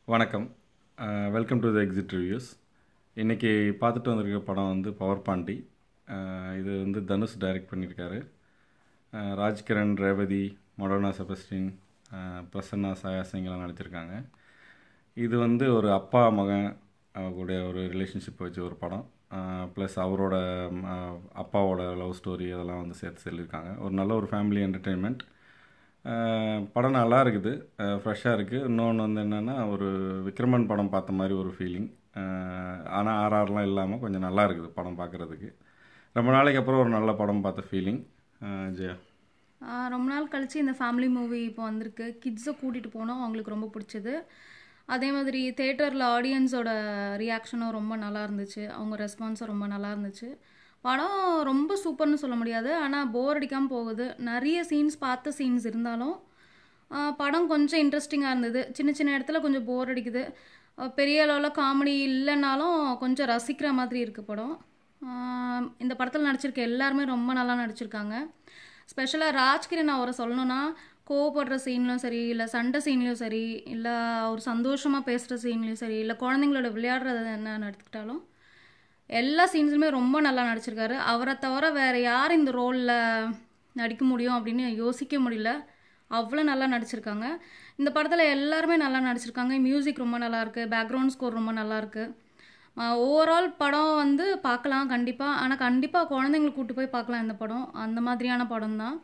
வணக்கம் welcome to the Exit Reviews இன்றைக்கி பார்த்துட்டு வந்திருக்க படம் வந்து பவர் பாண்டி அஹ் இது வந்து தனுஷ் டைரக்ட் பண்ணியிருக்காரு அஹ் ராஜ்கிரண் ரேவதி மொடோனா செபஸ்டின் அஹ் பிரசன்னா சாயா சிங்லாம் நடிச்சிருக்காங்க இது வந்து ஒரு அப்பா மகன் அவங்களுடைய ஒரு ரிலேஷன்ஷிப் வச்சு ஒரு படம் ப்ளஸ் அவரோட ம், அஹ், அப்பாவோட லவ் ஸ்டோரி அதெல்லாம் வந்து சேர்த்து சொல்லியிருக்காங்க ஒரு நல்ல ஒரு ஃபேமிலி என்டர்டெயின்மெண்ட் படம் நல்லா இருக்குது ஃப்ரெஷ்ஷாக இருக்குது இன்னொன்று வந்து என்னென்னா ஒரு விக்ரமன் படம் பார்த்த மாதிரி ஒரு ஃபீலிங் ஆனால் ஆர்ஆர்லாம் இல்லாமல் கொஞ்சம் நல்லா இருக்குது படம் பார்க்குறதுக்கு ரொம்ப நாளைக்கு அப்புறம் ஒரு நல்ல படம் பார்த்த ஃபீலிங் ஜெயா ஆஹ் ரொம்ப நாள் கழிச்சு இந்த ஃபேமிலி மூவி இப்போ வந்திருக்கு கிட்ஸை கூட்டிகிட்டு போனோம் அவங்களுக்கு ரொம்ப பிடிச்சது அதே மாதிரி தேட்டரில் ஆடியன்ஸோட ரியாக்ஷனும் ரொம்ப நல்லா இருந்துச்சு அவங்க ரெஸ்பான்ஸும் ரொம்ப நல்லா இருந்துச்சு படம் ரொம்ப சூப்பர்னு சொல்ல முடியாது ஆனால் போர் அடிக்காமல் போகுது நிறைய சீன்ஸ் பார்த்த சீன்ஸ் இருந்தாலும் ஆஹ் படம் கொஞ்சம் இன்ட்ரெஸ்டிங்காக இருந்தது சின்ன சின்ன இடத்துல கொஞ்சம் போர் அடிக்குது ஆஹ் பெரிய அளவில் காமெடி இல்லைனாலும் கொஞ்சம் ரசிக்கிற மாதிரி இருக்குது படம் ஆஹ் இந்த படத்தில் நடிச்சிருக்க எல்லாருமே ரொம்ப நல்லா நடிச்சிருக்காங்க ஸ்பெஷலாக ராஜ்கிரண் அவரை சொல்லணும்னா கோவப்படுற சீன்லையும் சரி இல்லை சண்டை சீன்லேயும் சரி இல்லை அவர் சந்தோஷமாக பேசுகிற சீன்லேயும் சரி இல்லை குழந்தைங்களோட விளையாடுறது என்ன எடுத்துக்கிட்டாலும் எல்லா சீன்ஸுமே ரொம்ப நல்லா நடிச்சிருக்காரு அவரை தவிர வேறு யார் இந்த ரோலில் நடிக்க முடியும் அப்படின்னு யோசிக்க முடியல அவ்வளோ நல்லா நடிச்சிருக்காங்க இந்த படத்தில் எல்லாருமே நல்லா நடிச்சிருக்காங்க மியூசிக் ரொம்ப நல்லா இருக்கு பேக்ரவுண்ட் ஸ்கோர் ரொம்ப நல்லா இருக்கு ஓவரால் படம் வந்து பார்க்கலாம் கண்டிப்பாக ஆனால் கண்டிப்பாக குழந்தைங்களை கூட்டு போய் பார்க்கலாம் இந்த படம் அந்த மாதிரியான படம் தான்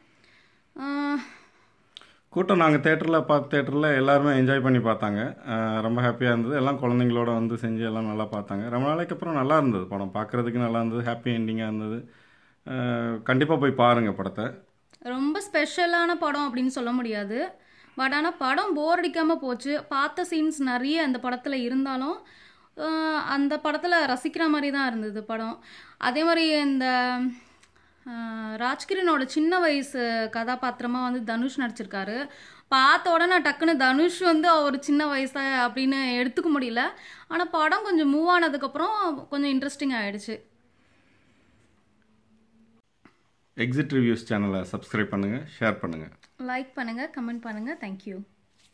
கூட்டம் நாங்கள் தேட்டரில் பார்த்த தேட்டரில் எல்லாருமே என்ஜாய் பண்ணி பார்த்தாங்க அஹ் ரொம்ப ஹாப்பியாக இருந்தது எல்லாம் குழந்தைங்களோட வந்து செஞ்சு எல்லாம் நல்லா பார்த்தாங்க ரொம்ப நாளைக்கு அப்புறம் நல்லா இருந்தது படம் பார்க்குறதுக்கு நல்லா இருந்தது ஹாப்பி எண்டிங்காக இருந்தது கண்டிப்பாக போய் பாருங்கள் படத்தை ரொம்ப ஸ்பெஷலான படம் அப்படின்னு சொல்ல முடியாது பட் ஆனால் படம் போர் அடிக்காமல் போச்சு பார்த்த சீன்ஸ் நிறைய அந்த படத்தில் இருந்தாலும் ஆஹ் அந்த படத்தில் ரசிக்கிற மாதிரி தான் இருந்தது படம் அதே மாதிரி இந்த ஆஹ் ராஜ்கிரனோட சின்ன வயசு கதாபாத்திரமாக வந்து தனுஷ் நடிச்சிருக்காரு பார்த்த உடனே டக்குன்னு தனுஷ் வந்து அவர் சின்ன வயசா அப்படின்னு எடுத்துக்க முடியல ஆனால் படம் கொஞ்சம் மூவ் ஆனதுக்கப்புறம் கொஞ்சம் இன்ட்ரெஸ்டிங் ஆயிடுச்சு எக்ஸிட் ரிவ்யூஸ் சேனலை சப்ஸ்கிரைப் பண்ணுங்கள் ஷேர் பண்ணுங்கள் லைக் பண்ணுங்கள் கமெண்ட் பண்ணுங்கள் தேங்க்யூ